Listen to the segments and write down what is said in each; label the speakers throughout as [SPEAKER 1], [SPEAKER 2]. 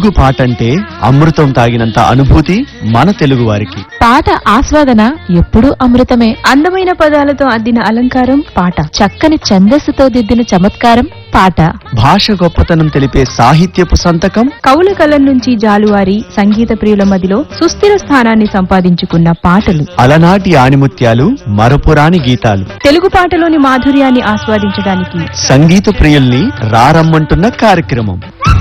[SPEAKER 1] తెలుగు పాట అంటే అమృతం తాగినంత అనుభూతి మన తెలుగు వారికి
[SPEAKER 2] పాట ఆస్వాదన ఎప్పుడూ అమృతమే
[SPEAKER 3] అందమైన పదాలతో అద్దిన అలంకారం పాట
[SPEAKER 2] చక్కని ఛందస్సుతో దిద్దిన చమత్కారం పాట
[SPEAKER 1] భాష గొప్పతనం తెలిపే సాహిత్యపు సంతకం
[SPEAKER 3] కవుల కలం నుంచి జాలువారి సంగీత ప్రియుల మదిలో సుస్థిర స్థానాన్ని సంపాదించుకున్న పాటలు
[SPEAKER 1] అలనాటి ఆణిముత్యాలు మరపురాని గీతాలు
[SPEAKER 3] తెలుగు పాటలోని మాధుర్యాన్ని ఆస్వాదించడానికి
[SPEAKER 1] సంగీత ప్రియుల్ని రారమ్మంటున్న కార్యక్రమం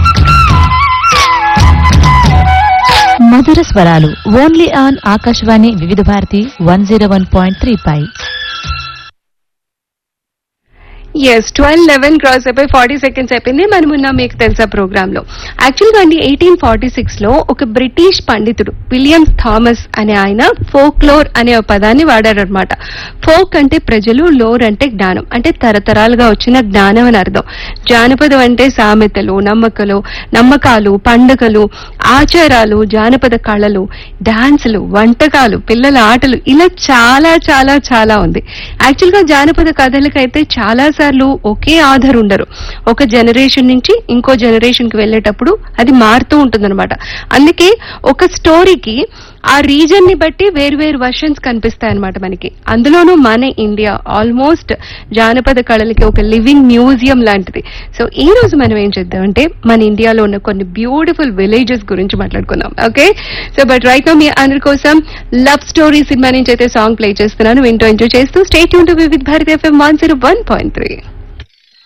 [SPEAKER 2] మధుర స్వరాలు only on Akashvani Vividh Bharati one zero one point three పై
[SPEAKER 4] ఎస్ ట్వెల్వ్ లెవెన్ క్రాస్ అయిపోయి ఫార్టీ సెకండ్స్ అయిపోయింది మనం ఉన్నాం మీకు తెలుసా ప్రోగ్రామ్ లో యాక్చువల్గా అండి ఎయిటీన్ ఫార్టీ సిక్స్ లో ఒక బ్రిటిష్ పండితుడు విలియం థామస్ అనే ఆయన ఫోక్లోర్ అనే ఒక పదాన్ని వాడారనమాట ఫోక్ అంటే ప్రజలు లోర్ అంటే జ్ఞానం అంటే తరతరాలుగా వచ్చిన జ్ఞానం అని అర్థం జానపదం అంటే సామెతలు నమ్మకలు నమ్మకాలు పండుగలు ఆచారాలు జానపద కళలు డాన్సులు వంటకాలు పిల్లల ఆటలు ఇలా చాలా చాలా చాలా ఉంది యాక్చువల్ గా జానపద కథలకైతే చాలా సార్లు ఒకే ఆధార్ ఉండరు ఒక జనరేషన్ నుంచి ఇంకో జనరేషన్ కి వెళ్ళేటప్పుడు అది మారుతూ ఉంటుందన్నమాట అందుకే ఒక స్టోరీకి ఆ రీజన్ ని బట్టి వేరు వేరు వర్షన్స్ కనిపిస్తాయి అనమాట మనకి అందులోనూ మన ఇండియా ఆల్మోస్ట్ జానపద కళలకి ఒక లివింగ్ మ్యూజియం లాంటిది సో ఈ రోజు మనం ఏం చేద్దామంటే మన ఇండియాలో ఉన్న కొన్ని బ్యూటిఫుల్ విలేజెస్ గురించి మాట్లాడుకుందాం okay so but right no మీ అందరి కోసం లవ్ స్టోరీ సినిమా నుంచి అయితే సాంగ్ ప్లే చేస్తున్నాను వింటూ ఎంజాయ్ చేస్తూ స్టేట్ యూన్ to Vividh Bharati FM one zero one point three